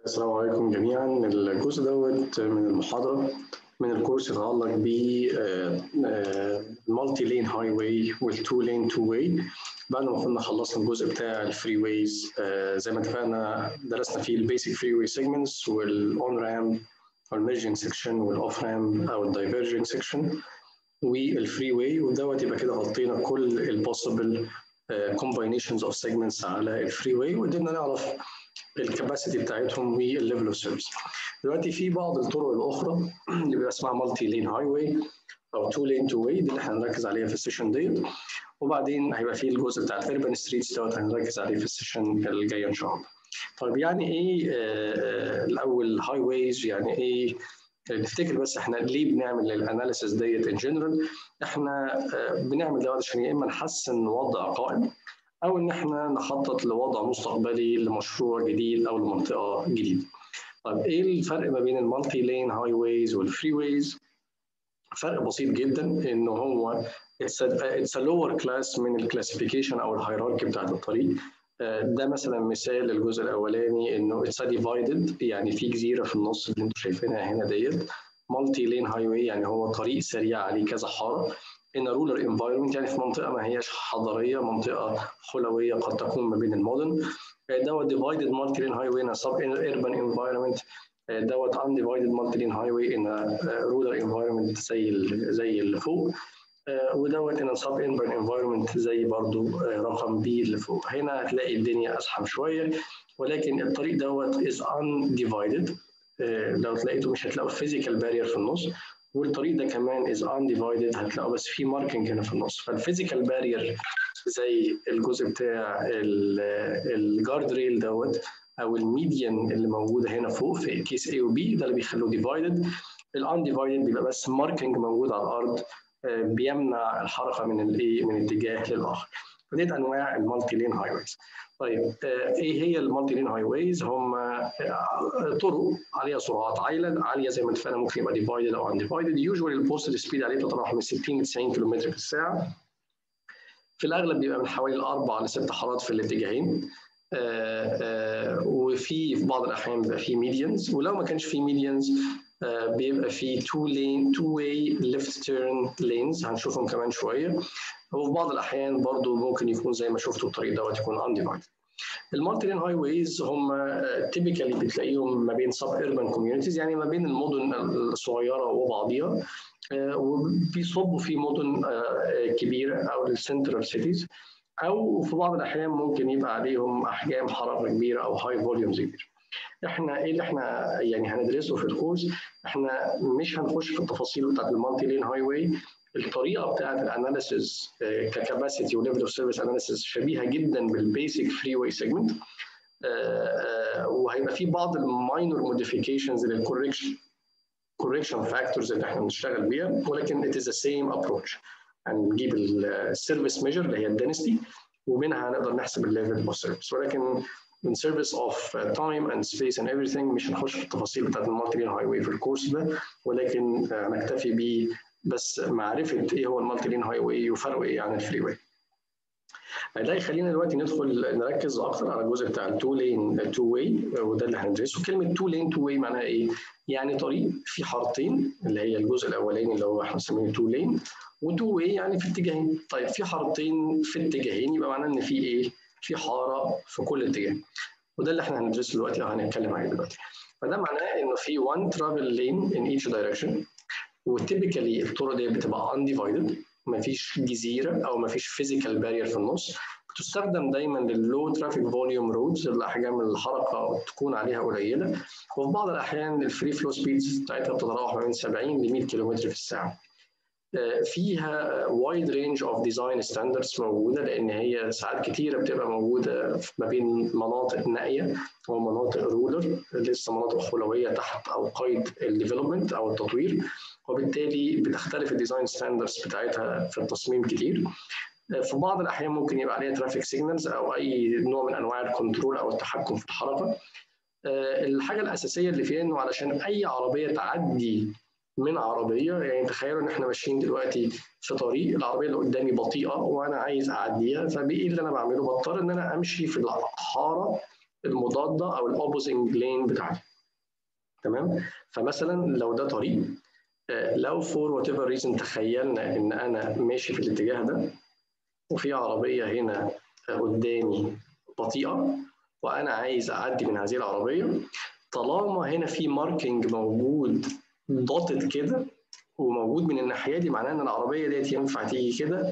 السلام عليكم جميعا الجزء دوت من المحاضرة من الكورس يتعلق ب مالتي لين هاي واي والتو لين تو واي بعد ما كنا خلصنا الجزء بتاع الفري ويز زي ما اتفقنا درسنا فيه البيسك فري واي سيجمنتس والاون رام والميرجنج سيكشن والاوف رام او الدايفرجنج سيكشن والفري واي ودوت يبقى كده غطينا كل البوسيبل كومباينيشنز اوف سيجمنتس على الفري واي وقدرنا نعرف الكباسيتي بتاعتهم والليفل اوف سيرفيس دلوقتي في بعض الطرق الاخرى اللي بيبقى اسمها مالتي لين هاي واي او تو لين تو واي دي اللي هنركز عليها في السيشن ديت وبعدين هيبقى في الجزء بتاع الاربن ستريتس دوت هنركز عليه في السيشن الجايه ان شاء الله. طيب يعني ايه آه الاول هاي ويز يعني ايه نفتكر بس احنا ليه بنعمل الاناليسيس ديت ان جنرال احنا آه بنعمل دوت عشان يا اما نحسن وضع قائم او ان احنا نخطط لوضع مستقبلي لمشروع جديد او لمنطقه جديده. طيب ايه الفرق ما بين المالتي لين هاي ويز والفري ويز؟ فرق بسيط جدا ان هو اتس ا لور كلاس من الكلاسيفيكيشن او الهيراركي بتاعت الطريق ده مثلا مثال للجزء الاولاني انه اتس ديفايدد يعني في جزيره في النص اللي انتم شايفينها هنا ديت مالتي لين هاي واي يعني هو طريق سريع عليه كذا حاره ان رولر انفايرمنت يعني في منطقه ما هياش حضريه منطقه خلويه قد تكون ما بين المدن دوت ديفايدد مالتي لين هاي واي ان سب اربن انفايرمنت دوت انديفايدد مالتي لين هاي واي ان رولر انفايرمنت زي زي اللي فوق ودوت ان سب اربن انفايرمنت زي برضو رقم بي اللي فوق هنا هتلاقي الدنيا ازحم شويه ولكن الطريق دوت از انديفايدد لو تلاقيته مش هتلاقوا فيزيكال بارير في النص والطريق ده كمان از انديفايدد هتلاقوا بس في ماركينج هنا في النص فالفيزيكال بارير زي الجزء بتاع الجارد ريل دوت او الميديان اللي موجوده هنا فوق في كيس A و B ده اللي بيخلوه ديفايدد الانديفايدد بيبقى بس ماركينج موجود على الارض بيمنع الحركه من الايه من اتجاه للاخر فديت انواع المالتي لين هاي ويز طيب ايه هي المالتي لين هاي ويز هم طرق عليها سرعات عاليه عاليه زي ما اتفقنا ممكن يبقى ديفايدد او انديفايدد يوجوالي البوستد سبيد عليه بتتراوح من 60 ل 90 كم في الساعه في الاغلب بيبقى من حوالي الاربع لست حارات في الاتجاهين آآ آآ وفي في بعض الاحيان بيبقى في ميديانز ولو ما كانش في ميديانز بيبقى في تو لين تو واي ليفت تيرن لينز هنشوفهم كمان شويه وفي بعض الاحيان برضو ممكن يكون زي ما شفتوا الطريق دوت يكون انديفايد المالتي لين هاي ويز هم تيبيكالي بتلاقيهم ما بين سب اربن كوميونيتيز يعني ما بين المدن الصغيره وبعضيها وبيصبوا في مدن كبيره او السنترال سيتيز او في بعض الاحيان ممكن يبقى عليهم احجام حراره كبيره او هاي فوليومز كبيره. احنا ايه اللي احنا يعني هندرسه في الكورس احنا مش هنخش في التفاصيل بتاعت المالتي لين هاي واي الطريقه بتاعت الاناليسيز ككاباسيتي وليفل اوف سيرفيس اناليسيز شبيهه جدا بالبيسك فري واي سيجمنت وهيبقى في بعض الماينور موديفيكيشنز للكوركشن كوركشن فاكتورز اللي احنا بنشتغل بيها ولكن it is the same approach هنجيب السيرفيس ميجر اللي هي الدنستي ومنها هنقدر نحسب الليفل اوف سيرفيس ولكن من سيرفيس اوف تايم اند سبيس اند everything مش هنخش في التفاصيل بتاعت المالتي لين هاي واي في الكورس ده ولكن هنكتفي ب بس معرفه ايه هو المالتي لين هاي واي وفرقه ايه عن الفري واي. ده يخلينا دلوقتي ندخل نركز اكتر على الجزء بتاع التو لين تو واي وده اللي هندرسه كلمه تو لين تو واي معناها ايه؟ يعني طريق في حارتين اللي هي الجزء الاولاني اللي هو احنا بنسميه تو لين وتو واي يعني في اتجاهين طيب في حارتين في اتجاهين يبقى معناه ان في ايه؟ في حاره في كل اتجاه وده اللي احنا هندرسه دلوقتي او هنتكلم عليه دلوقتي فده معناه انه في one travel lane in each direction وتيبيكالي الطرق دي بتبقى undivided مفيش جزيره او مفيش physical barrier في النص بتستخدم دايما لللو ترافيك فوليوم رودز اللي احجام الحركه تكون عليها قليله وفي بعض الاحيان الفري فلو سبيدز بتاعتها بتتراوح ما بين 70 ل 100 كم في الساعه فيها وايد رينج اوف ديزاين ستاندردز موجوده لان هي ساعات كتيره بتبقى موجوده ما بين مناطق نائيه ومناطق رولر لسه مناطق خلويه تحت او قيد الديفلوبمنت او التطوير وبالتالي بتختلف الديزاين ستاندردز بتاعتها في التصميم كتير في بعض الاحيان ممكن يبقى عليها ترافيك سيجنالز او اي نوع من انواع الكنترول او التحكم في الحركه الحاجه الاساسيه اللي فيها انه علشان اي عربيه تعدي من عربيه يعني تخيلوا ان احنا ماشيين دلوقتي في طريق العربيه اللي قدامي بطيئه وانا عايز اعديها فايه اللي انا بعمله؟ بضطر ان انا امشي في الحاره المضاده او الاوبوزنج لين بتاعتي تمام فمثلا لو ده طريق لو فور وات ايفر ريزن تخيلنا ان انا ماشي في الاتجاه ده وفي عربيه هنا قدامي بطيئه وانا عايز اعدي من هذه العربيه طالما هنا في ماركينج موجود ضاطت كده وموجود من الناحيه دي معناه ان العربيه ديت ينفع تيجي كده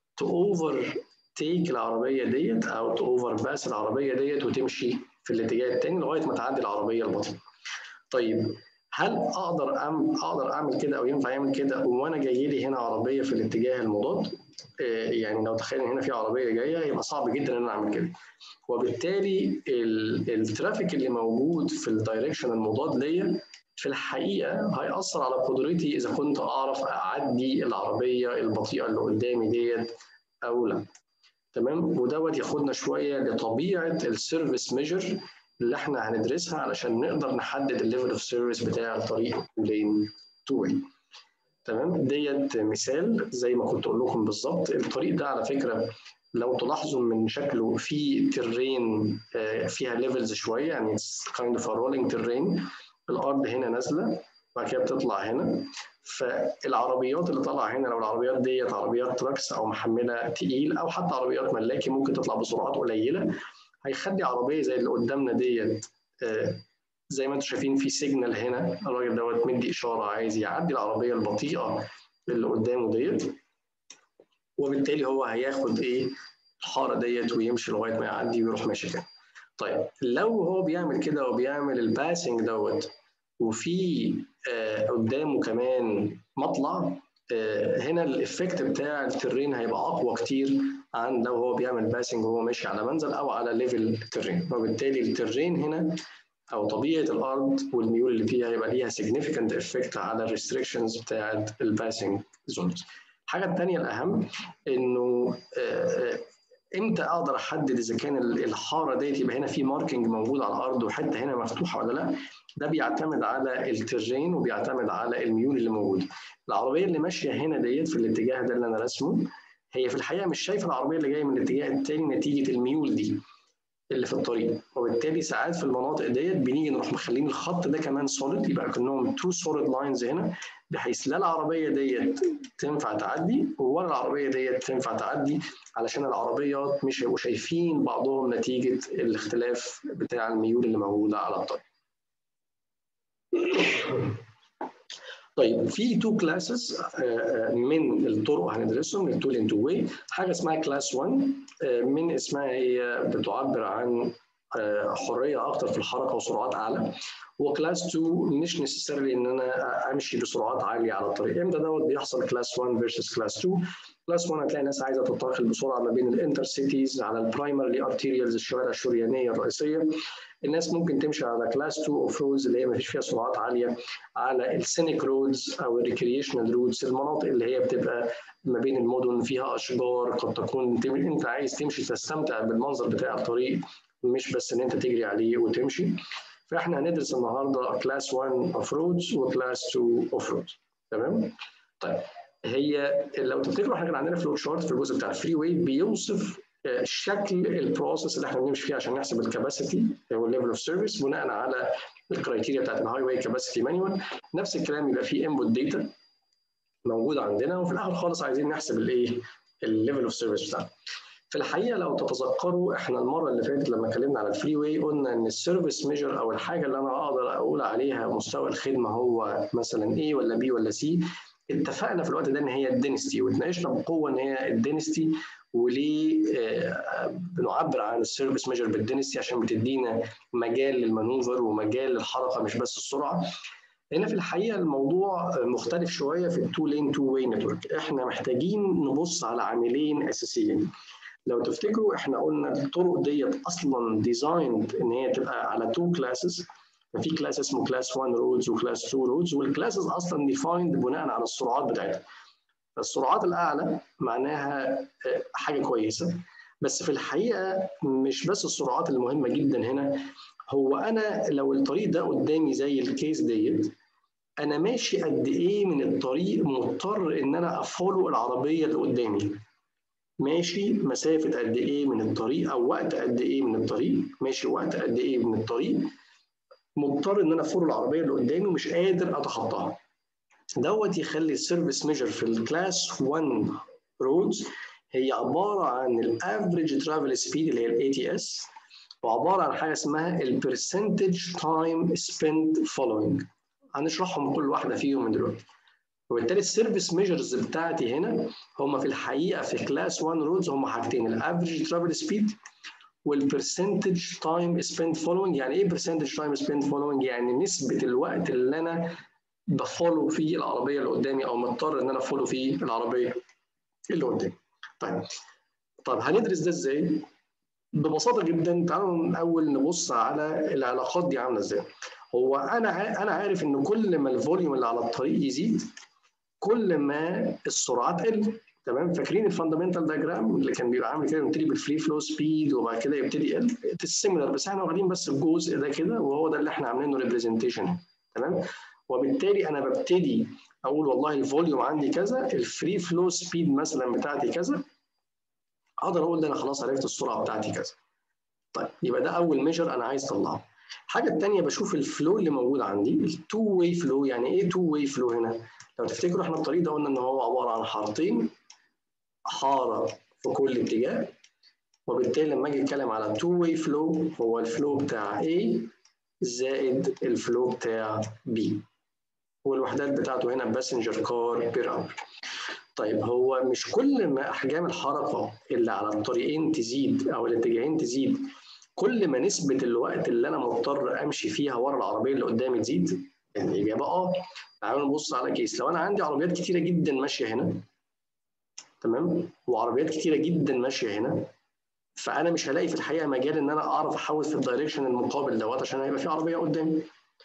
اوفر تيك العربيه ديت او اوفر باس العربيه ديت وتمشي في الاتجاه الثاني لغايه ما تعدي العربيه البطيئه. طيب هل اقدر أعمل اقدر اعمل كده او ينفع يعمل كده وانا جاي لي هنا عربيه في الاتجاه المضاد؟ يعني لو تخيل هنا في عربيه جايه يبقى صعب جدا ان انا اعمل كده. وبالتالي الترافيك اللي موجود في الدايركشن المضاد ليا في الحقيقه هيأثر على قدرتي اذا كنت اعرف اعدي العربيه البطيئه اللي قدامي ديت او لا. تمام ودوت ياخدنا شويه لطبيعه السيرفيس ميجر اللي احنا هندرسها علشان نقدر نحدد الليفل اوف سيرفيس بتاع الطريق لين تو واي. تمام ديت مثال زي ما كنت اقول لكم بالظبط الطريق ده على فكره لو تلاحظوا من شكله في ترين فيها ليفلز شويه يعني كايند اوف رولينج ترين الارض هنا نازله وبعد كده بتطلع هنا فالعربيات اللي طالعه هنا لو العربيات ديت عربيات تراكس او محمله تقيل او حتى عربيات ملاكي ممكن تطلع بسرعات قليله هيخلي عربيه زي اللي قدامنا ديت زي ما انتم شايفين في سيجنال هنا الراجل دوت مدي اشاره عايز يعدي العربيه البطيئه اللي قدامه ديت وبالتالي هو هياخد ايه الحاره ديت ويمشي لغايه ما يعدي ويروح ماشي تاني. طيب لو هو بيعمل كده وبيعمل الباسنج دوت وفي آه قدامه كمان مطلع آه هنا الافكت بتاع الترين هيبقى اقوى كتير عن لو هو بيعمل باسنج وهو ماشي على منزل او على ليفل ترين وبالتالي الترين هنا او طبيعه الارض والميول اللي فيها هيبقى ليها significant effect على الريستريكشنز بتاعت الباسنج زونز. الحاجه الثانيه الاهم انه آه امتى اقدر احدد اذا كان الحاره ديت يبقى هنا في ماركينج موجود على الارض وحته هنا مفتوحه ولا لا ده بيعتمد على الترين وبيعتمد على الميول اللي موجوده العربيه اللي ماشيه هنا ديت في الاتجاه ده اللي انا راسمه هي في الحقيقه مش شايفه العربيه اللي جايه من الاتجاه الثاني نتيجه الميول دي اللي في الطريق وبالتالي ساعات في المناطق ديت بنيجي نروح مخلين الخط ده كمان سوليد يبقى كانهم تو سوليد لاينز هنا بحيث لا العربيه ديت تنفع تعدي ولا العربيه ديت تنفع تعدي علشان العربيات مش هيبقوا شايفين بعضهم نتيجه الاختلاف بتاع الميول اللي موجوده على الطريق. طيب في تو كلاسز من الطرق هندرسهم التول ان تو واي حاجه اسمها كلاس 1 من اسمها هي بتعبر عن حريه اكتر في الحركه وسرعات اعلى وكلاس 2 مش نسيسيرلي ان انا امشي بسرعات عاليه على الطريق امتى دوت بيحصل كلاس 1 فيرسس كلاس 2 كلاس 1 هتلاقي ناس عايزه تنتقل بسرعه ما بين الانتر سيتيز على البرايمرلي ارتيريالز الشوارع الشريانيه الرئيسيه الناس ممكن تمشي على كلاس 2 اوف رودز اللي هي ما فيش فيها سرعات عاليه على السينيك رودز او الريكريشنال رودز المناطق اللي هي بتبقى ما بين المدن فيها اشجار قد تكون انت عايز تمشي تستمتع بالمنظر بتاع الطريق مش بس ان انت تجري عليه وتمشي فاحنا هندرس النهارده كلاس 1 اوف رودز وكلاس 2 اوف رودز تمام طيب هي لو تفتكروا احنا كان عندنا فلو شارت في الجزء بتاع الفري واي بيوصف شكل البروسيس اللي احنا بنمشي فيه عشان نحسب الكباسيتي او الليفل اوف سيرفيس بناء على الكرايتيريا بتاعت الهاي واي كاباسيتي مانيوال نفس الكلام يبقى فيه انبوت داتا موجود عندنا وفي الاخر خالص عايزين نحسب الايه الليفل اوف سيرفيس بتاعنا في الحقيقه لو تتذكروا احنا المره اللي فاتت لما اتكلمنا على الفري واي قلنا ان السيرفيس ميجر او الحاجه اللي انا اقدر اقول عليها مستوى الخدمه هو مثلا ايه ولا بي ولا سي اتفقنا في الوقت ده ان هي الدينستي واتناقشنا بقوه ان هي الدينستي وليه بنعبر عن السيرفيس ميجر بالدينستي عشان بتدينا مجال للمانوفر ومجال للحركه مش بس السرعه هنا في الحقيقه الموضوع مختلف شويه في التو لين تو واي نتورك احنا محتاجين نبص على عاملين اساسيين لو تفتكروا احنا قلنا الطرق ديت اصلا ديزايند ان هي تبقى على تو كلاسز في كلاس اسمه كلاس 1 رودز وكلاس 2 رودز والكلاسز اصلا ديفايند بناء على السرعات بتاعتها السرعات الاعلى معناها حاجه كويسه بس في الحقيقه مش بس السرعات المهمه جدا هنا هو انا لو الطريق ده قدامي زي الكيس ديت انا ماشي قد ايه من الطريق مضطر ان انا افولو العربيه اللي قدامي ماشي مسافه قد ايه من الطريق او وقت قد ايه من الطريق ماشي وقت قد ايه من الطريق مضطر ان انا افور العربيه اللي قدامي ومش قادر اتخطاها دوت يخلي السيرفيس ميجر في الكلاس 1 رودز هي عباره عن الافريج ترافل سبيد اللي هي الاي تي اس وعباره عن حاجه اسمها البرسنتج تايم سبنت فولوينج هنشرحهم كل واحده فيهم من دلوقتي وبالتالي السيرفيس ميجرز بتاعتي هنا هم في الحقيقه في كلاس 1 رودز هم حاجتين الافريج ترافل سبيد والبرسنتج تايم سبنت فولوينج يعني ايه برسنتج تايم سبنت فولوينج يعني نسبه الوقت اللي انا بفولو فيه العربيه اللي قدامي او مضطر ان انا افولو فيه العربيه اللي قدامي طيب طب هندرس ده ازاي ببساطه جدا تعالوا الاول نبص على العلاقات دي عامله ازاي هو انا انا عارف ان كل ما الفوليوم اللي على الطريق يزيد كل ما السرعات تقل تمام فاكرين الفاندامنتال دايجرام اللي كان بيبقى عامل كده يبتدي بالفري فلو سبيد وبعد كده يبتدي يقل السيميلر بس احنا واخدين بس الجزء ده كده وهو ده اللي احنا عاملينه ريبريزنتيشن تمام وبالتالي انا ببتدي اقول والله الفوليوم عندي كذا الفري فلو سبيد مثلا بتاعتي كذا اقدر اقول ده انا خلاص عرفت السرعه بتاعتي كذا طيب يبقى ده اول ميجر انا عايز اطلعه الحاجه الثانيه بشوف الفلو اللي موجود عندي التو واي فلو يعني ايه تو واي فلو هنا لو تفتكروا احنا الطريق ده قلنا ان هو عباره عن حارتين حاره في كل اتجاه وبالتالي لما اجي اتكلم على تو واي فلو هو الفلو بتاع A زائد الفلو بتاع B والوحدات بتاعته هنا باسنجر كار بير اور طيب هو مش كل ما احجام الحركه اللي على الطريقين تزيد او الاتجاهين تزيد كل ما نسبه الوقت اللي انا مضطر امشي فيها ورا العربيه اللي قدامي تزيد يعني الاجابه اه تعالوا نبص على كيس لو انا عندي عربيات كتيره جدا ماشيه هنا تمام وعربيات كتيره جدا ماشيه هنا فانا مش هلاقي في الحقيقه مجال ان انا اعرف احول في الدايركشن المقابل دوت عشان هيبقى في عربيه قدامي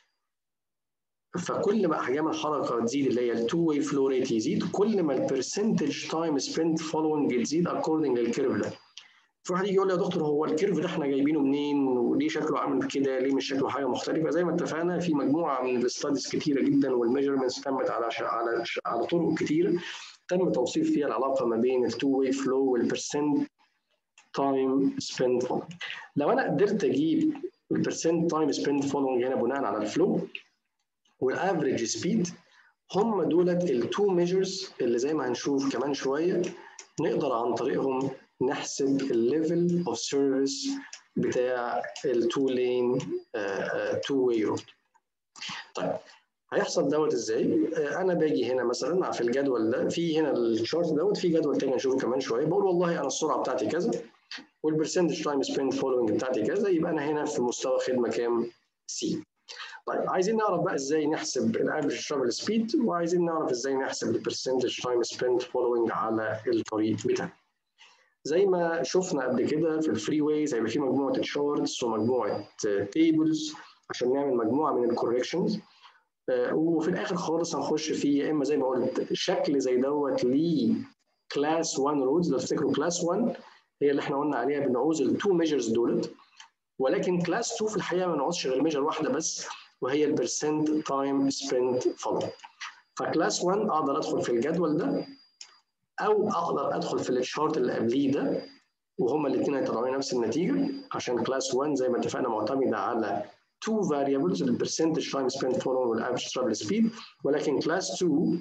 فكل ما احجام الحركه تزيد اللي هي التو واي فلو ريت يزيد كل ما البرسنتج تايم سبنت فولوينج تزيد اكوردنج للكيرف ده في واحد يجي يقول لي يا دكتور هو الكيرف ده احنا جايبينه منين وليه شكله عامل كده ليه مش شكله حاجه مختلفه زي ما اتفقنا في مجموعه من الستاديز كتيره جدا والميجرمنتس تمت على على على طرق كتير تم توصيف فيها العلاقه ما بين التو واي فلو والبرسنت تايم سبنت فولوينج لو انا قدرت اجيب البرسنت تايم سبنت فولوينج هنا بناء على الفلو والافريج سبيد هم دولت التو ميجرز اللي زي ما هنشوف كمان شويه نقدر عن طريقهم نحسب الليفل اوف سيرفيس بتاع التو لين تو واي رود طيب هيحصل دوت ازاي؟ انا باجي هنا مثلا في الجدول ده في هنا الشارت دوت في جدول تاني نشوفه كمان شويه بقول والله انا السرعه بتاعتي كذا والبرسنتج تايم سبند فولوينج بتاعتي كذا يبقى انا هنا في مستوى خدمه كام؟ سي. طيب عايزين نعرف بقى ازاي نحسب الافريج ترافل سبيد وعايزين نعرف ازاي نحسب البرسنتج تايم سبند فولوينج على الطريق بتاعنا. زي ما شفنا قبل كده في الفري ويز هيبقى في مجموعه تشارتس ومجموعه تيبلز عشان نعمل مجموعه من الكوركشنز وفي الاخر خالص هنخش في يا اما زي ما قلت شكل زي دوت ليه كلاس 1 رودز لو تفتكروا كلاس 1 هي اللي احنا قلنا عليها بنعوز التو ميجرز دولت ولكن كلاس 2 في الحقيقه ما نعوزش غير ميجر واحده بس وهي البرسنت تايم سبنت فولو فكلاس 1 اقدر ادخل في الجدول ده او اقدر ادخل في الشارت اللي قبليه ده وهما الاثنين هيطلعوا لي نفس النتيجه عشان كلاس 1 زي ما اتفقنا معتمده على two variables البرسنتج تايم سبنت فولو والافريج ترافل سبيد ولكن كلاس 2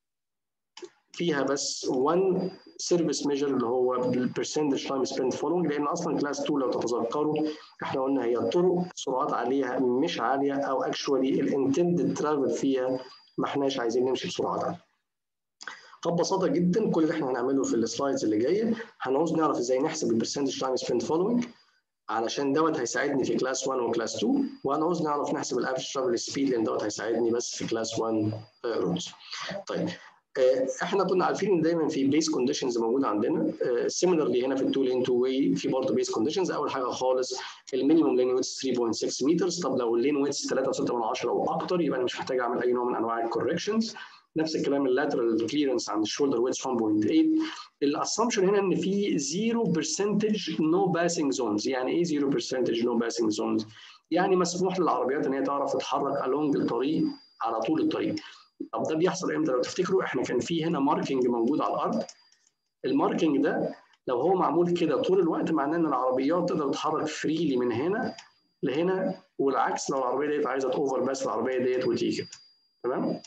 فيها بس one سيرفيس ميجر اللي هو البرسنتج تايم سبنت فولوينج لان اصلا كلاس 2 لو تتذكروا احنا قلنا هي طرق سرعات عليها مش عاليه او اكشولي الانتندد ترافل فيها ما احناش عايزين نمشي بسرعات عاليه. فببساطه جدا كل اللي احنا هنعمله في السلايدز اللي جايه هنعوز نعرف ازاي نحسب البرسنتج تايم سبنت فولوينج علشان دوت هيساعدني في كلاس 1 وكلاس 2 وهنعوز نعرف نحسب الافريج ترافل سبيد لان دوت هيساعدني بس في كلاس 1 رودز. طيب احنا كنا عارفين ان دايما في بيس كونديشنز موجوده عندنا سيميلرلي هنا في التو لين تو واي في برضه بيس كونديشنز اول حاجه خالص المينيموم لين ويتس 3.6 متر طب لو اللين ويتس 3.6 او اكتر يبقى انا مش محتاج اعمل اي نوع من انواع الكوركشنز نفس الكلام اللاترال كليرنس عند الشولدر ويتس 1.8 الاسامبشن هنا ان في 0% نو باسنج زونز يعني ايه 0% نو باسنج زونز يعني مسموح للعربيات ان هي تعرف تتحرك along الطريق على طول الطريق طب ده بيحصل امتى لو تفتكروا احنا كان في هنا ماركينج موجود على الارض الماركينج ده لو هو معمول كده طول الوقت معناه ان العربيات تقدر تتحرك فريلي من هنا لهنا والعكس لو العربيه ديت عايزه توفر بس العربيه ديت وتيجي كده تمام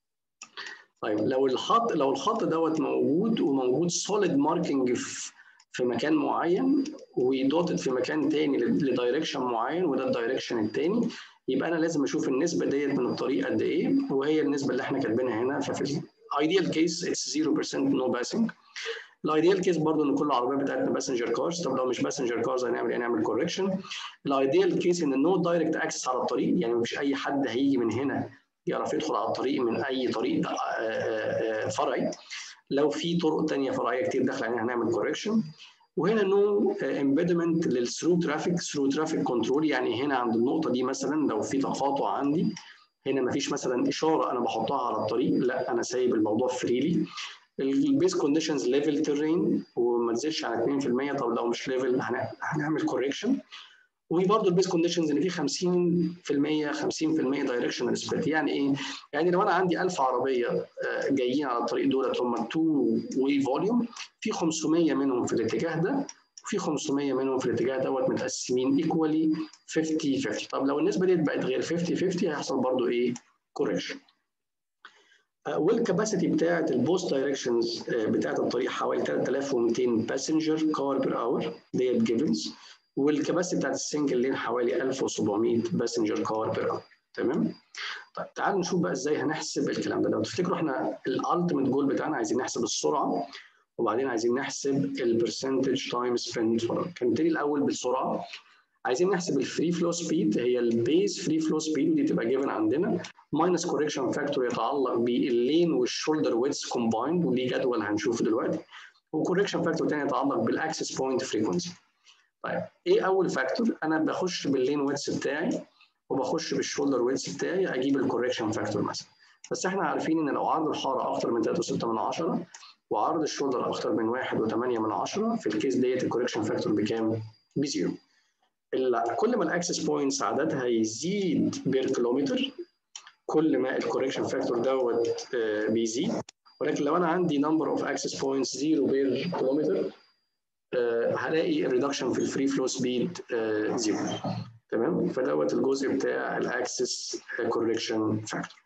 طيب لو الخط لو الخط دوت موجود وموجود سوليد ماركينج في في مكان معين ودوتد في مكان تاني لدايركشن معين وده الدايركشن التاني يبقى انا لازم اشوف النسبه ديت من الطريق قد ايه وهي النسبه اللي احنا كاتبينها هنا ففي الايديال كيس اتس 0% نو باسنج الايديال كيس برضه ان كل العربيه بتاعتنا باسنجر كارز طب لو مش باسنجر كارز هنعمل ايه؟ هنعمل كوركشن الايديال كيس ان نو دايركت اكسس على الطريق يعني مش اي حد هيجي من هنا يعرف يدخل على الطريق من اي طريق فرعي لو في طرق ثانيه فرعيه كتير داخله عليها هنعمل كوركشن وهنا نو امبيدمنت للثرو ترافيك ثرو ترافيك كنترول يعني هنا عند النقطه دي مثلا لو في تقاطع عندي هنا ما فيش مثلا اشاره انا بحطها على الطريق لا انا سايب الموضوع فريلي البيس كونديشنز ليفل ترين وما تزيدش عن 2% طب لو مش ليفل هنعمل كوريكشن وبرضه البيس كونديشنز ان في 50% 50% دايركشنال سبليت يعني ايه؟ يعني لو انا عندي 1000 عربيه جايين على الطريق دولت هم 2 واي فوليوم في 500 منهم في الاتجاه ده وفي 500 منهم في الاتجاه دوت متقسمين ايكوالي 50 50 طب لو النسبه دي بقت غير 50 50 هيحصل برضه ايه؟ كوريكشن والكباسيتي بتاعت البوست دايركشنز بتاعت الطريق حوالي 3200 باسنجر كار بير اور ديت جيفنز والكباسيتي بتاعت السنجل لين حوالي 1700 باسنجر كار بير اور تمام طيب تعالوا نشوف بقى ازاي هنحسب الكلام ده لو تفتكروا احنا الالتيميت جول بتاعنا عايزين نحسب السرعه وبعدين عايزين نحسب البرسنتج تايم سبنت هنبتدي الاول بالسرعه عايزين نحسب الفري فلو سبيد هي البيز فري فلو سبيد ودي تبقى جيفن عندنا ماينس كوركشن فاكتور يتعلق باللين والشولدر ويتس كومبايند ودي جدول هنشوفه دلوقتي وكوركشن فاكتور تاني يتعلق بالاكسس بوينت فريكونسي طيب ايه اول فاكتور انا بخش باللين ويتس بتاعي وبخش بالشولدر ويتس بتاعي اجيب الكوركشن فاكتور مثلا بس احنا عارفين ان لو عرض الحاره اكتر من 3.6 من 10 وعرض الشولدر اكتر من 1.8 من 10 في الكيس ديت الكوركشن فاكتور بكام؟ بزيرو كل ما الاكسس بوينتس عددها يزيد بير كيلومتر كل ما الكوركشن فاكتور دوت بيزيد ولكن لو انا عندي نمبر اوف اكسس بوينتس زيرو بير كيلومتر هلاقي الريدكشن في الفري فلو سبيد زيرو تمام فدوت الجزء بتاع الاكسس كوركشن فاكتور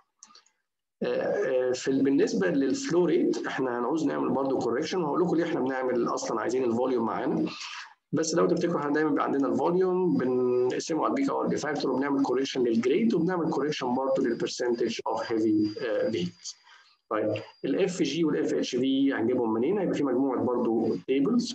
في بالنسبه للفلو ريت احنا هنعوز نعمل برضه كوركشن وهقول لكم ليه احنا بنعمل اصلا عايزين الفوليوم معانا بس لو تفتكروا احنا دايما بيبقى عندنا الفوليوم بنقسمه على البيكا والبي فاكتور وبنعمل كوريكشن للجريد وبنعمل كوريكشن برضه للبرسنتج اوف هيفي فيكلز. طيب الاف جي والاف اتش في هنجيبهم منين؟ هيبقى في مجموعه برضه تيبلز.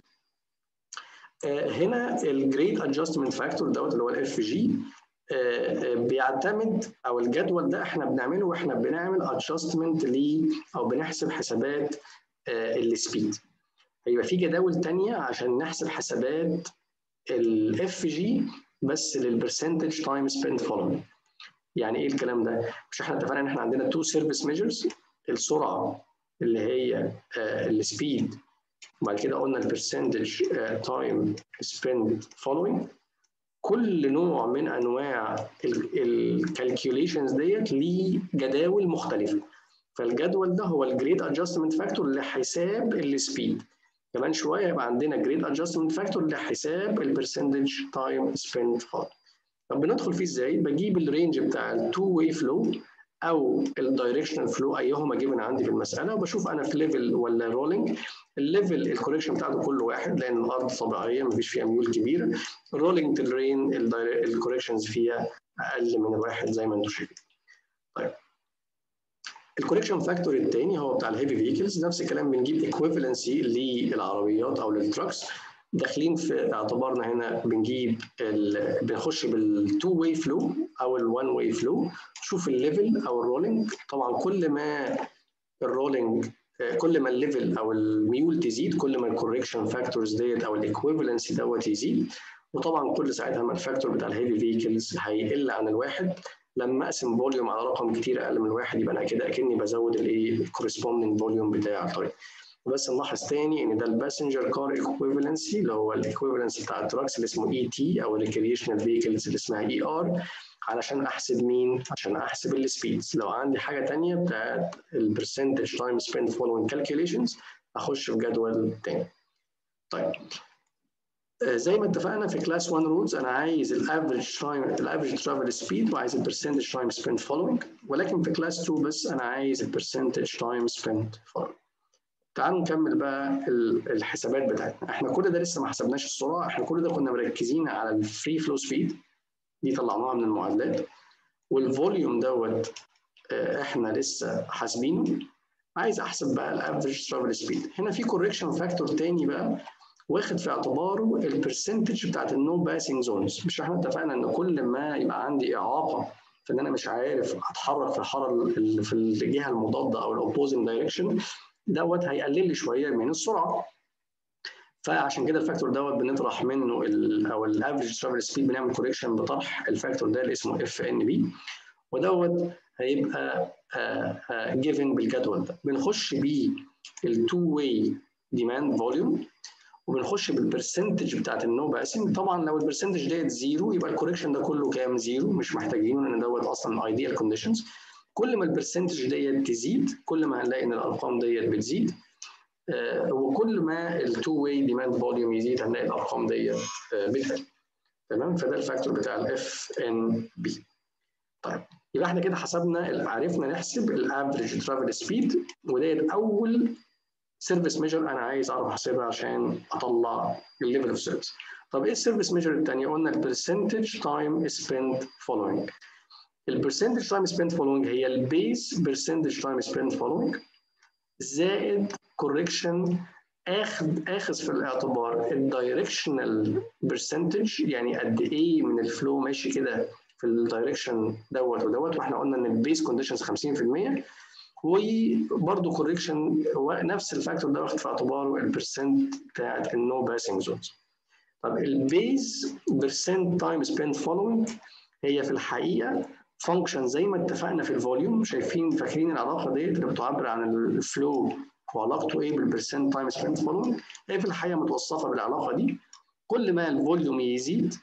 هنا الجريد ادجستمنت فاكتور دوت اللي هو الاف جي بيعتمد او الجدول ده احنا بنعمله واحنا بنعمل ادجستمنت ل او بنحسب حسابات السبيد. هيبقى في جداول تانية عشان نحسب حسابات الاف جي بس للبرسنتج تايم سبنت فولوينج يعني ايه الكلام ده؟ مش احنا اتفقنا ان احنا عندنا تو سيرفيس ميجرز السرعه اللي هي السبيد وبعد كده قلنا البرسنتج تايم سبنت فولوينج كل نوع من انواع الكالكيوليشنز ديت ليه جداول مختلفه فالجدول ده هو الجريد ادجستمنت فاكتور لحساب السبيد كمان شويه يبقى عندنا جريد ادجستمنت فاكتور لحساب البرسنتج تايم سبنت فولوينج طب بندخل فيه ازاي؟ بجيب الرينج بتاع التو واي فلو او الدايركشنال فلو ايهما جيبن عندي في المساله وبشوف انا في ليفل ولا رولينج الليفل الكوريكشن بتاعته كل واحد لان الارض طبيعيه مفيش فيها ميول كبيره رولينج ترين الكوريكشنز فيها اقل من الواحد زي ما انتم شايفين. طيب الكوريكشن فاكتور الثاني هو بتاع الهيفي فيكلز نفس الكلام بنجيب ايكويفالنسي للعربيات او للتراكس داخلين في اعتبارنا هنا بنجيب بنخش بالتو واي فلو او الوان واي فلو نشوف الليفل او الرولينج طبعا كل ما الرولينج كل ما الليفل او الميول تزيد كل ما الكوريكشن فاكتورز ديت او الايكويفالنسي دوت يزيد وطبعا كل ساعتها ما الفاكتور بتاع الهيفي فيكلز هيقل عن الواحد لما اقسم فوليوم على رقم كتير اقل من الواحد يبقى انا كده اكني بزود الايه الكورسبوندنج فوليوم بتاع الطريق بس نلاحظ تاني ان ده الباسنجر كار ايكويفالنسي اللي هو الايكويفالنسي بتاع التراكس اللي اسمه اي تي او الريكريشنال فيكلز اللي اسمها اي ار علشان احسب مين؟ عشان احسب السبيدز لو عندي حاجه تانيه بتاعت البرسنتج تايم سبند فولوينج كالكوليشنز اخش في جدول تاني. طيب زي ما اتفقنا في كلاس 1 رولز انا عايز الافريج تايم الافريج ترافل سبيد وعايز البرسنتج تايم سبنت فولوينج ولكن في كلاس 2 بس انا عايز البرسنتج تايم سبنت فولوينج تعالوا نكمل بقى الحسابات بتاعتنا احنا كل ده لسه ما حسبناش السرعه احنا كل ده كنا مركزين على الفري فلو سبيد دي طلعناها من المعادلات والفوليوم دوت احنا لسه حاسبينه عايز احسب بقى الافريج ترافل سبيد هنا في كوركشن فاكتور تاني بقى واخد في اعتباره البرسنتج بتاعت النو باسنج زونز مش احنا اتفقنا ان كل ما يبقى عندي اعاقه في ان انا مش عارف اتحرك في الحاره في الجهه المضاده او الاوبوزنج دايركشن دوت هيقلل لي شويه من السرعه فعشان كده الفاكتور دوت بنطرح منه ال او الافريج ترافل سبيد بنعمل كوريكشن بطرح الفاكتور ده اللي اسمه اف ان بي ودوت هيبقى جيفن بالجدول ده بنخش بيه التو واي ديماند فوليوم وبنخش بالبرسنتج بتاعت النو باسنج طبعا لو البرسنتج ديت زيرو يبقى الكوريكشن ده كله كام زيرو مش محتاجينه لان دوت اصلا ايديال كونديشنز كل ما البرسنتج ديت تزيد كل ما هنلاقي ان الارقام ديت بتزيد آه وكل ما التو واي ديماند فوليوم يزيد هنلاقي الارقام ديت آه بتقل تمام فده الفاكتور بتاع الاف ان بي طيب يبقى احنا كده حسبنا عرفنا نحسب الافريج ترافل سبيد وديت اول سيرفيس ميجر انا عايز اعرف احسبها عشان اطلع الليفل اوف سيرفيس طب ايه السيرفيس ميجر الثانيه قلنا البرسنتج تايم سبنت فولوينج البرسنتج تايم سبنت فولوينج هي البيس برسنتج تايم سبنت فولوينج زائد كوركشن اخذ اخذ في الاعتبار الدايركشنال برسنتج يعني قد ايه من الفلو ماشي كده في الدايركشن دوت ودوت واحنا قلنا ان البيس كونديشنز 50% وبرده كوريكشن نفس الفاكتور ده واخد في اعتباره البرسنت بتاعت النو باسنج زونز. طب البيز برسنت تايم سبنت فولوينج هي في الحقيقه فانكشن زي ما اتفقنا في الفوليوم شايفين فاكرين العلاقه ديت اللي بتعبر عن الفلو وعلاقته ايه بالبرسنت تايم سبنت فولوينج هي في الحقيقه متوصفه بالعلاقه دي كل ما الفوليوم يزيد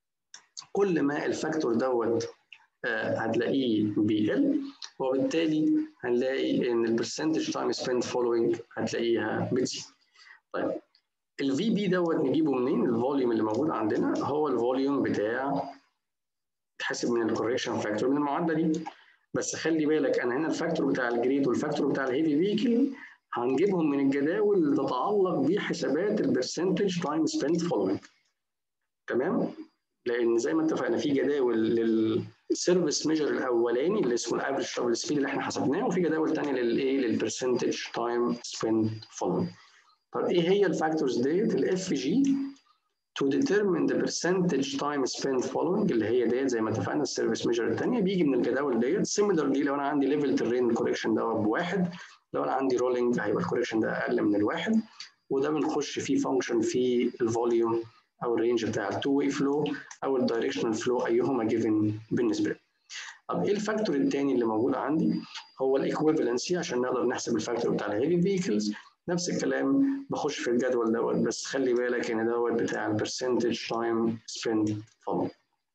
كل ما الفاكتور دوت آه هتلاقيه بيقل وبالتالي هنلاقي ان البرسنتج تايم سبنت فولوينج هتلاقيها بتزيد. طيب الفي بي دوت نجيبه منين؟ الفوليوم اللي موجود عندنا هو الفوليوم بتاع تحسب من الكوريكشن فاكتور من المعادله دي بس خلي بالك انا هنا الفاكتور بتاع الجريد والفاكتور بتاع الهيفي فيكل هنجيبهم من الجداول اللي تتعلق بحسابات البرسنتج تايم سبنت فولوينج تمام؟ لان زي ما اتفقنا في جداول للسيرفيس ميجر الاولاني اللي اسمه الافريج ترافل سبيد اللي احنا حسبناه وفي جداول ثانيه للايه للبرسنتج تايم سبنت فولوينج طب ايه هي الفاكتورز ديت الاف جي to determine the percentage time spent following اللي هي ديت زي ما اتفقنا السيرفيس ميجر الثانيه بيجي من الجداول ديت similarly لو انا عندي ليفل ترين كوريكشن ده بواحد لو انا عندي رولينج هيبقى الكوريكشن ده اقل من الواحد وده بنخش فيه فانكشن في الفوليوم او الرينج بتاع التو واي فلو او الدايركشنال فلو ايهما جيفن بالنسبه لي. طب ايه الفاكتور الثاني اللي موجود عندي؟ هو الايكويفالنسي عشان نقدر نحسب الفاكتور بتاع الهيفي فيكلز نفس الكلام بخش في الجدول دوت بس خلي بالك ان دوت بتاع البرسنتج تايم سبند فولو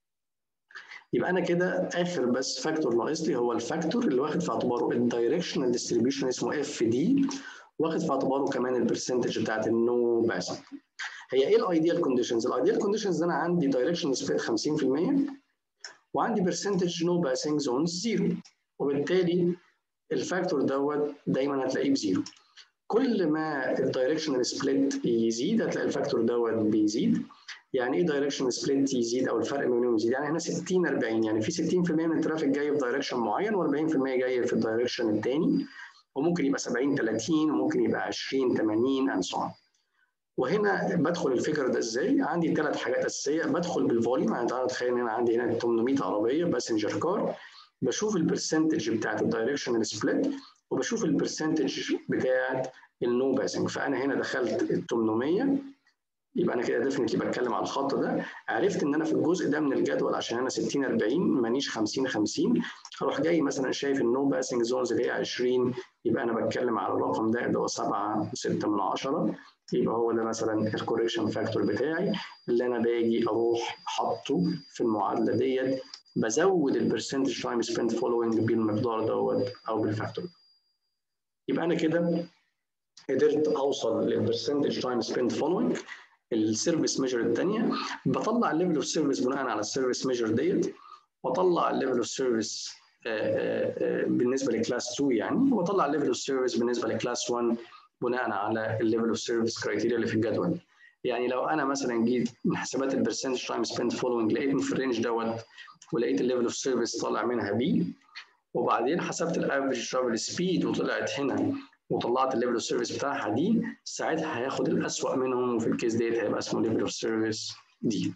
يبقى انا كده اخر بس فاكتور ناقص لي هو الفاكتور اللي واخد في اعتباره الدايركشنال ديستريبيوشن اسمه اف دي واخد في اعتباره كمان البرسنتج بتاعت النو باسنج هي ايه الايديال كونديشنز؟ الايديال كونديشنز انا عندي دايركشن سبيد 50% وعندي برسنتج نو باسنج زونز زيرو وبالتالي الفاكتور دوت دايما هتلاقيه بزيرو كل ما الدايركشنال سبليت يزيد هتلاقي الفاكتور دوت بيزيد يعني ايه دايركشن سبليت يزيد او الفرق بينهم يزيد يعني هنا 60 40 يعني في 60% من الترافيك جاي في دايركشن معين و40% جاي في الدايركشن الثاني وممكن يبقى 70 30 وممكن يبقى 20 80 and so on. وهنا بدخل الفكر ده ازاي؟ عندي ثلاث حاجات اساسيه بدخل بالفوليوم يعني تعالى تخيل ان انا عندي هنا 800 عربيه باسنجر كار بشوف البرسنتج بتاعت الدايركشنال سبليت وبشوف البرسنتج بتاعت النو باسنج فانا هنا دخلت ال 800 يبقى انا كده ديفنتلي بتكلم على الخط ده عرفت ان انا في الجزء ده من الجدول عشان انا 60 40 مانيش 50 50 اروح جاي مثلا شايف النو باسنج زونز اللي هي 20 يبقى انا بتكلم على الرقم ده اللي هو 7 6 من 10 يبقى هو ده مثلا الكوريكشن فاكتور بتاعي اللي انا باجي اروح حاطه في المعادله ديت بزود البرسنتج تايم سبنت فولوينج بالمقدار دوت او بالفاكتور يبقى انا كده قدرت اوصل للبرسنتج تايم سبيند فولوينج السيرفيس ميجر الثانيه بطلع الليفل اوف سيرفيس بناء على السيرفيس ميجر ديت واطلع الليفل اوف سيرفيس بالنسبه لكلاس 2 يعني واطلع الليفل اوف سيرفيس بالنسبه لكلاس 1 بناء على الليفل اوف سيرفيس كرايتيريا اللي في الجدول يعني لو انا مثلا جيت من حسابات البرسنتج تايم سبيند فولوينج لقيت في الرينج دوت ولقيت الليفل اوف سيرفيس طالع منها بي وبعدين حسبت الافريج ترافل سبيد وطلعت هنا وطلعت الليفل اوف سيرفيس بتاعها دي ساعتها هياخد الاسوأ منهم وفي الكيس ديت هيبقى اسمه ليفل اوف سيرفيس دي.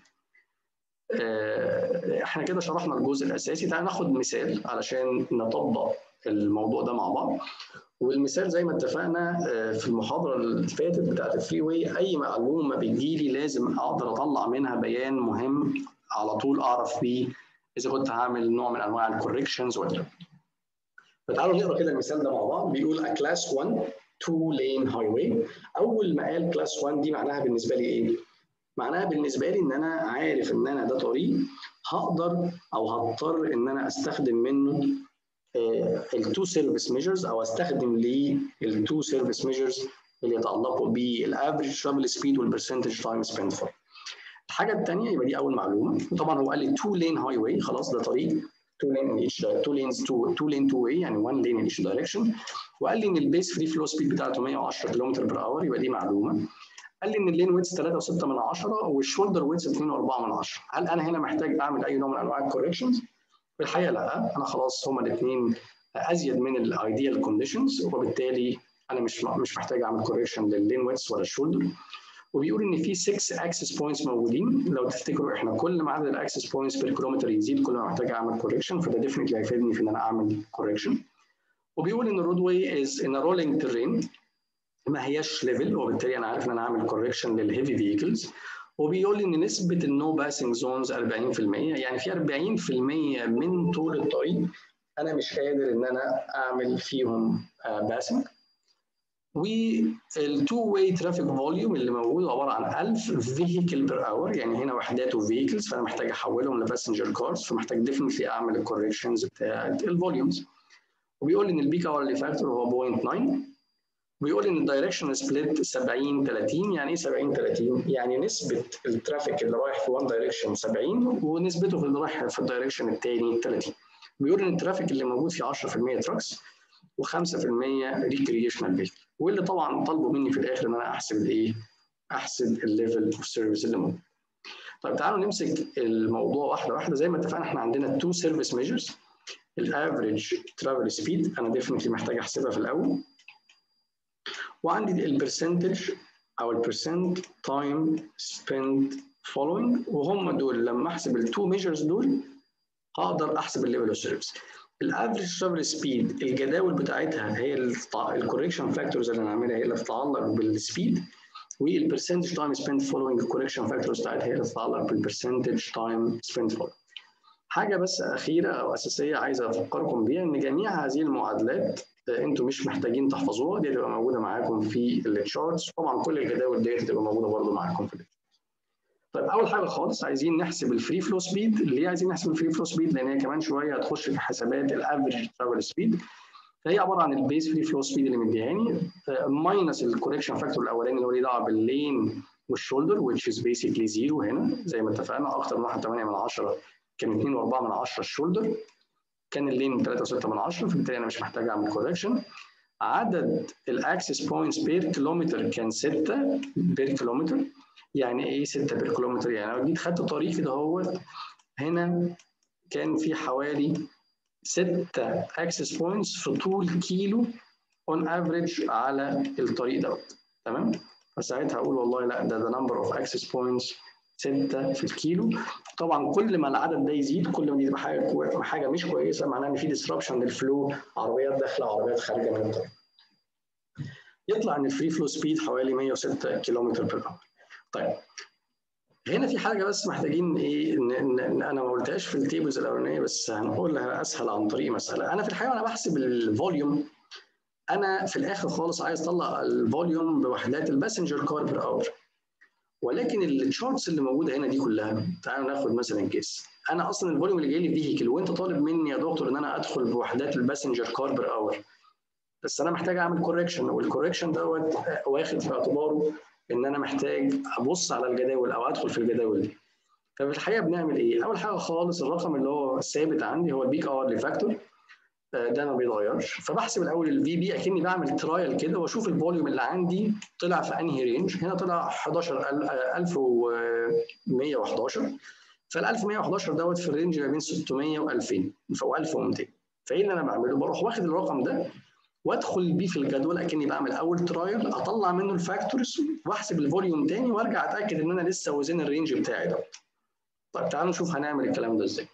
احنا كده شرحنا الجزء الاساسي تعال ناخد مثال علشان نطبق الموضوع ده مع بعض والمثال زي ما اتفقنا في المحاضره اللي فاتت بتاعت الفري واي اي معلومه بتجي لي لازم اقدر اطلع منها بيان مهم على طول اعرف بيه اذا كنت هعمل نوع من انواع الكوركشنز ولا لا. فتعالوا نقرا كده المثال ده مع بعض بيقول a class 1 two lane highway اول ما قال class 1 دي معناها بالنسبه لي ايه؟ معناها بالنسبه لي ان انا عارف ان انا ده طريق هقدر او هضطر ان انا استخدم منه التو سيرفيس ميجرز او استخدم ليه التو سيرفيس ميجرز اللي يتعلقوا بالافريج ترافل سبيد والبرسنتج تايم سبيند فور الحاجه الثانيه يبقى دي اول معلومه طبعا هو قال لي تو لين هاي واي خلاص ده طريق تو لين ان each تو لينز تو تو لين تو واي يعني 1 لين ان each دايركشن وقال لي ان البيس فري فلو سبيد بتاعته 110 كم بر اور يبقى دي معلومه قال لي ان اللين ويتس 3.6 من 10 والشولدر ويتس 2.4 من 10 هل انا هنا محتاج اعمل اي نوع من انواع الكوركشنز؟ في الحقيقه لا انا خلاص هما الاثنين ازيد من الايديال كونديشنز وبالتالي انا مش مش محتاج اعمل كوركشن لللين ويتس ولا الشولدر وبيقول ان في 6 اكسس بوينتس موجودين لو تفتكروا احنا كل ما عدد الاكسس بوينتس بير كيلومتر يزيد كل ما محتاج اعمل كوركشن فده ديفنتلي هيفيدني في ان انا اعمل كوركشن وبيقول ان الرود واي از ان رولينج ترين ما هياش ليفل وبالتالي انا عارف ان انا اعمل كوركشن للهيفي فيكلز وبيقول لي ان نسبه النو باسنج زونز 40% يعني في 40% من طول الطريق انا مش قادر ان انا اعمل فيهم باسنج والتو واي ترافيك فوليوم اللي موجود عباره عن 1000 فيهيكل بير اور يعني هنا وحداته فيهيكلز فانا محتاج احولهم لباسنجر كارز فمحتاج ديفنتلي اعمل الكوركشنز بتاعت الفوليومز وبيقول ان البيك اورلي فاكتور هو 0.9 بيقول ان الدايركشن سبليت 70 30 يعني ايه 70 30 يعني نسبه الترافيك اللي رايح في وان دايركشن 70 ونسبته في اللي رايح في الدايركشن الثاني 30 بيقول ان الترافيك اللي موجود فيه 10% تراكس و5% ريكريشنال فيكل واللي طبعا طالبوا مني في الاخر ان انا احسب الايه؟ احسب الليفل اوف سيرفيس اللي موجود. طيب تعالوا نمسك الموضوع واحده واحده زي ما اتفقنا احنا عندنا تو سيرفيس ميجرز الافريج ترافل سبيد انا ديفنتلي محتاج احسبها في الاول وعندي البرسنتج او البرسنت تايم سبند فولوينج وهم دول لما احسب التو ميجرز دول هقدر احسب الليفل اوف سيرفيس الافريج ترافل سبيد الجداول بتاعتها هي الكوريكشن فاكتورز اللي هنعملها هي اللي تتعلق بالسبيد والبرسنتج تايم سبند فولوينج الكوريكشن فاكتورز بتاعتها هي اللي تتعلق بالبرسنتج تايم سبند فولوينج حاجه بس اخيره او اساسيه عايز افكركم بيها ان جميع هذه المعادلات انتوا مش محتاجين تحفظوها دي هتبقى موجوده معاكم في التشارتس طبعا كل الجداول ديت هتبقى موجوده برده معاكم في التشارتس طيب اول حاجه خالص عايزين نحسب الفري فلو سبيد ليه عايزين نحسب الفري فلو سبيد لان هي كمان شويه هتخش في حسابات الافريج ترافل سبيد فهي عباره عن البيس فري فلو سبيد اللي مديهاني ماينس الكوريكشن فاكتور الاولاني اللي هو ليه دعوه باللين والشولدر which is basically زيرو هنا زي ما اتفقنا اكتر من 1.8 من 10 كان 2.4 من 10 الشولدر كان اللين 3.6 من 10 فبالتالي انا مش محتاج اعمل كوركشن عدد الاكسس بوينتس بير كيلومتر كان 6 بير كيلومتر يعني ايه 6 بير كيلومتر يعني لو جيت خدت طريق كده اهوت هنا كان في حوالي 6 اكسس بوينتس في طول كيلو اون افريج على الطريق دوت تمام فساعتها اقول والله لا ده ده نمبر اوف اكسس بوينتس 6 في الكيلو طبعا كل ما العدد ده يزيد كل ما دي تبقى حاجه حاجه مش كويسه معناها ان في ديسربشن للفلو عربيات داخله وعربيات خارجه من الطريق يطلع ان الفري فلو سبيد حوالي 106 كيلومتر بير اور طيب هنا في حاجه بس محتاجين ايه إن, إن, ان انا ما قلتهاش في التيبلز الاولانيه بس هنقولها اسهل عن طريق مساله انا في الحقيقه وانا بحسب الفوليوم انا في الاخر خالص عايز اطلع الفوليوم بوحدات الباسنجر كار بير اور ولكن التشارتس اللي موجوده هنا دي كلها تعالوا ناخد مثلا كيس انا اصلا الفوليوم اللي جاي لي فيهيكل وانت طالب مني يا دكتور ان انا ادخل بوحدات الباسنجر كار بير اور بس انا محتاج اعمل كوركشن والكوركشن دوت واخد في اعتباره ان انا محتاج ابص على الجداول او ادخل في الجداول دي ففي الحقيقه بنعمل ايه؟ اول حاجه خالص الرقم اللي هو الثابت عندي هو البيك اورلي فاكتور ده ما بيتغيرش فبحسب الاول الفي بي اكني بعمل ترايل كده واشوف الفوليوم اللي عندي طلع في انهي رينج هنا طلع 11 1111 فال 1111 دوت في الرينج ما بين 600 و 2000 فهو 1200 فايه اللي انا بعمله؟ بروح واخد الرقم ده وادخل بيه في الجدول اكني بعمل اول ترايل اطلع منه الفاكتورز واحسب الفوليوم تاني وارجع اتاكد ان انا لسه وزن الرينج بتاعي ده. طيب تعالوا نشوف هنعمل الكلام ده ازاي.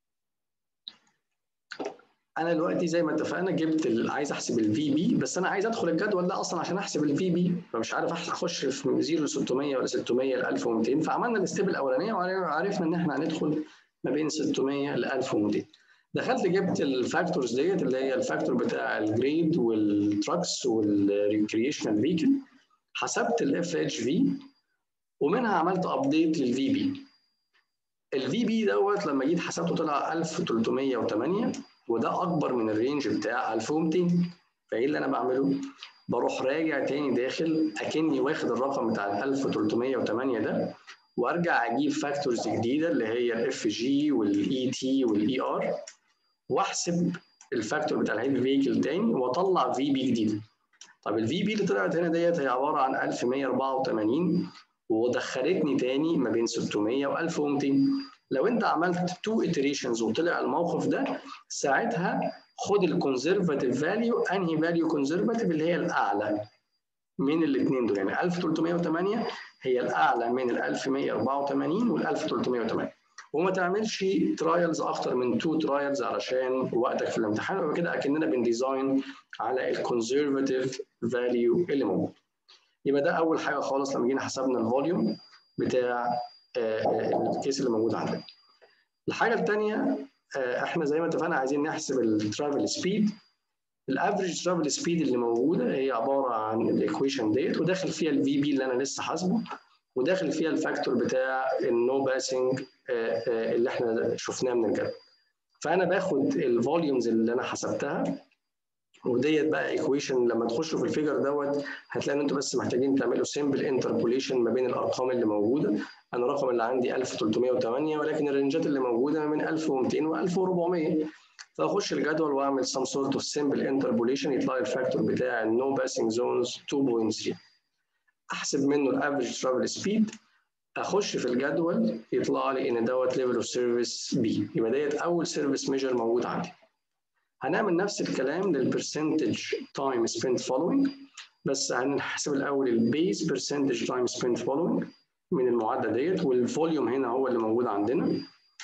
انا دلوقتي زي ما اتفقنا جبت ال... عايز احسب الفي بي بس انا عايز ادخل الجدول ده اصلا عشان احسب الفي بي فمش عارف اخش في 0 ل 600 ولا 600 ل 1200 فعملنا الستيب الاولانيه وعرفنا ان احنا هندخل ما بين 600 ل 1200 دخلت جبت الفاكتورز ديت اللي هي الفاكتور بتاع الجريد والتراكس والريكريشنال فيكل حسبت الاف اتش في ومنها عملت ابديت للفي بي الفي بي دوت لما جيت حسبته طلع 1308 وده اكبر من الرينج بتاع 1200 فايه اللي انا بعمله؟ بروح راجع تاني داخل اكني واخد الرقم بتاع 1308 ده وارجع اجيب فاكتورز جديده اللي هي الاف جي والاي تي والاي ار واحسب الفاكتور بتاع الهيد فيكل تاني واطلع في بي جديده. طب الفي بي اللي طلعت هنا ديت هي عباره عن 1184 ودخلتني تاني ما بين 600 و 1200 لو انت عملت تو اتريشنز وطلع الموقف ده ساعتها خد الكونزرفاتيف فاليو انهي فاليو كونزرفاتيف اللي هي الاعلى من الاثنين دول يعني 1308 هي الاعلى من ال 1184 وال 1308 وما تعملش ترايلز اكتر من تو ترايلز علشان وقتك في الامتحان يبقى كده اكننا بنديزاين على الكونزرفاتيف فاليو اللي موجود يبقى ده اول حاجه خالص لما جينا حسبنا الفوليوم بتاع الكيس اللي موجود عندنا. الحاجه الثانيه احنا زي ما اتفقنا عايزين نحسب الترافل سبيد الافريج ترافل سبيد اللي موجوده هي عباره عن الايكويشن ديت وداخل فيها الفي بي اللي انا لسه حاسبه وداخل فيها الفاكتور بتاع النو باسنج اللي احنا شفناه من الجدول. فانا باخد الفوليومز اللي انا حسبتها وديت بقى ايكويشن لما تخشوا في الفيجر دوت هتلاقي ان انتوا بس محتاجين تعملوا سمبل انتربوليشن ما بين الارقام اللي موجوده انا الرقم اللي عندي 1308 ولكن الرنجات اللي موجوده ما بين 1200 و 1400 فاخش الجدول واعمل سم سورت اوف سمبل انتربوليشن يطلع لي الفاكتور بتاع النو باسنج زونز 2.3 احسب منه الافريج ترافل سبيد اخش في الجدول يطلع لي ان دوت ليفل اوف سيرفيس بي يبقى ديت اول سيرفيس ميجر موجود عندي هنعمل نفس الكلام للبرسنتج تايم سبنت فولوينج بس هنحسب الاول البيز برسنتج تايم سبنت فولوينج من المعادله ديت والفوليوم هنا هو اللي موجود عندنا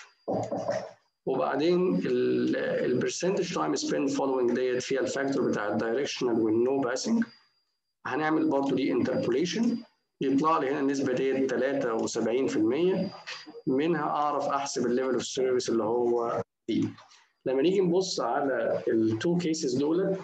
وبعدين البرسنتج تايم سبنت فولوينج ديت فيها الفاكتور بتاع الدايركشنال والنو باسنج هنعمل برضه دي انتربوليشن يطلع لي هنا النسبه ديت 73% منها اعرف احسب الليفل اوف سيرفيس اللي هو دي لما نيجي نبص على التو كيسز دولت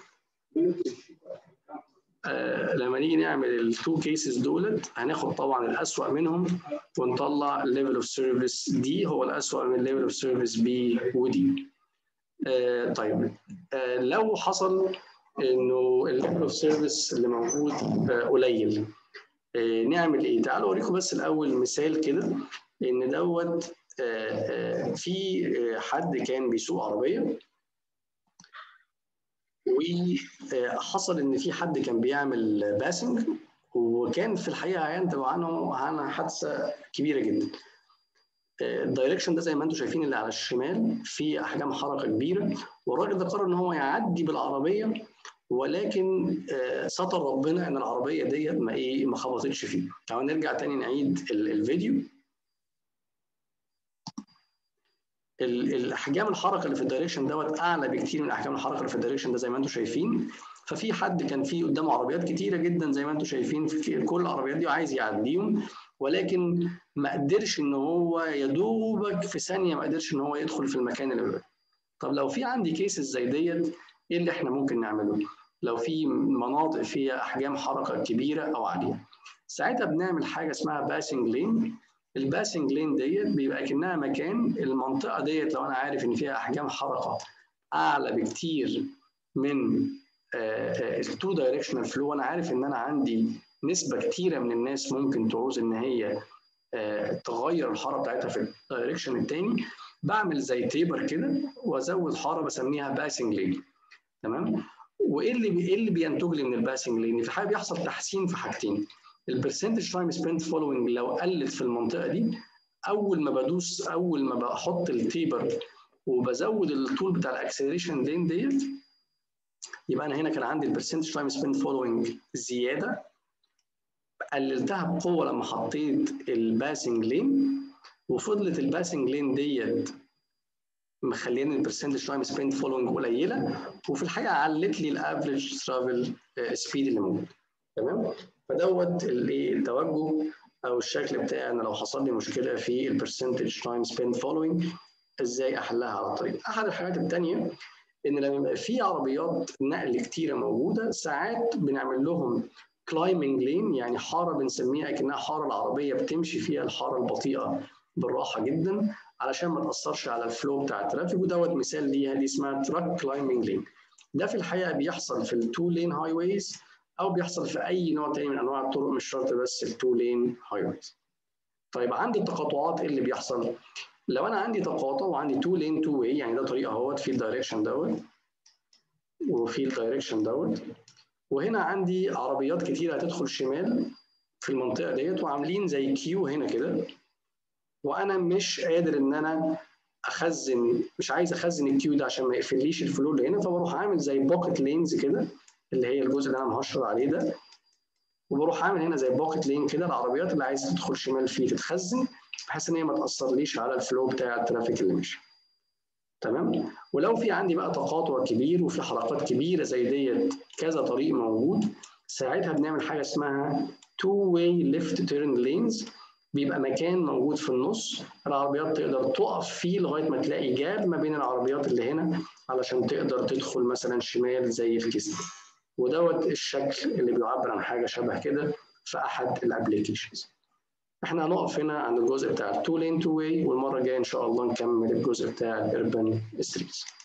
آه لما نيجي نعمل التو كيسز دولت هناخد طبعا الاسوأ منهم ونطلع الليفل اوف سيرفيس دي هو الاسوأ من الليفل اوف سيرفيس بي ودي آه طيب آه لو حصل انه الليفل اوف سيرفيس اللي موجود آه قليل آه نعمل ايه؟ تعالوا اوريكم بس الاول مثال كده ان دوت في حد كان بيسوق عربيه وحصل ان في حد كان بيعمل باسنج وكان في الحقيقه هينتج عنه عنها حادثه كبيره جدا الدايركشن ده زي ما انتم شايفين اللي على الشمال في احجام حركه كبيره والراجل ده قرر ان هو يعدي بالعربيه ولكن ستر ربنا ان العربيه ديت ما ايه ما خبطتش فيه تعالوا نرجع تاني نعيد الفيديو الاحجام الحركه اللي في الدايركشن دوت اعلى بكتير من احجام الحركه اللي في الدايركشن ده زي ما انتم شايفين ففي حد كان فيه قدامه عربيات كتيره جدا زي ما انتم شايفين في كل العربيات دي وعايز يعديهم ولكن ما قدرش ان هو يا دوبك في ثانيه ما قدرش ان هو يدخل في المكان اللي بقى. طب لو في عندي كيسز زي ديت ايه اللي احنا ممكن نعمله؟ لو في مناطق فيها احجام حركه كبيره او عاليه ساعتها بنعمل حاجه اسمها باسنج لين الباسنج لين ديت بيبقى كانها مكان المنطقه ديت لو انا عارف ان فيها احجام حركه اعلى بكتير من التو دايركشنال فلو انا عارف ان انا عندي نسبه كتيره من الناس ممكن تعوز ان هي تغير الحاره بتاعتها في الدايركشن الثاني بعمل زي تيبر كده وازود حاره بسميها باسنج لين تمام وايه اللي ايه اللي بينتج لي من الباسنج لين في حاجه بيحصل تحسين في حاجتين البرسنتج تايم سبنت فولوينج لو قلت في المنطقه دي اول ما بدوس اول ما بحط التيبر وبزود الطول بتاع الاكسلريشن لين ديت يبقى انا هنا كان عندي البرسنتج تايم سبنت فولوينج زياده قللتها بقوه لما حطيت الباسنج لين وفضلت الباسنج لين ديت مخليني البرسنتج تايم سبنت فولوينج قليله وفي الحقيقه علت لي الافريج ترافل سبيد اللي موجود تمام فدوت الايه التوجه او الشكل بتاعي انا لو حصل لي مشكله في البرسنتج تايم سبنت فولوينج ازاي احلها على الطريق احد الحاجات الثانيه ان لما يبقى في عربيات نقل كتيره موجوده ساعات بنعمل لهم كلايمنج لين يعني حاره بنسميها اكنها حاره العربيه بتمشي فيها الحاره البطيئه بالراحه جدا علشان ما تاثرش على الفلو بتاع الترافيك ودوت مثال ليها دي اسمها تراك كلايمنج لين ده في الحقيقه بيحصل في التو لين هاي ويز او بيحصل في اي نوع تاني من انواع الطرق مش شرط بس التو لين هاي ويز طيب عندي التقاطعات ايه اللي بيحصل لو انا عندي تقاطع وعندي تو لين تو واي يعني ده طريق اهوت في الدايركشن دوت وفي الدايركشن دوت وهنا عندي عربيات كتير هتدخل شمال في المنطقه ديت وعاملين زي كيو هنا كده وانا مش قادر ان انا اخزن مش عايز اخزن الكيو ده عشان ما يقفليش الفلو اللي هنا فبروح عامل زي بوكت لينز كده اللي هي الجزء اللي انا مهشر عليه ده وبروح عامل هنا زي بوكت لين كده العربيات اللي عايزه تدخل شمال فيه تتخزن بحيث ان هي ما تاثرليش على الفلو بتاع الترافيك اللي ماشي تمام ولو في عندي بقى تقاطع كبير وفي حلقات كبيره زي ديت كذا طريق موجود ساعتها بنعمل حاجه اسمها تو واي ليفت تيرن لينز بيبقى مكان موجود في النص العربيات تقدر تقف فيه لغايه ما تلاقي جاب ما بين العربيات اللي هنا علشان تقدر تدخل مثلا شمال زي في كيستا ودوت الشكل اللي بيعبر عن حاجه شبه كده في احد الابلكيشنز احنا هنقف هنا عند الجزء بتاع التو لين تو واي والمره الجايه ان شاء الله نكمل الجزء بتاع الاربن ستريتس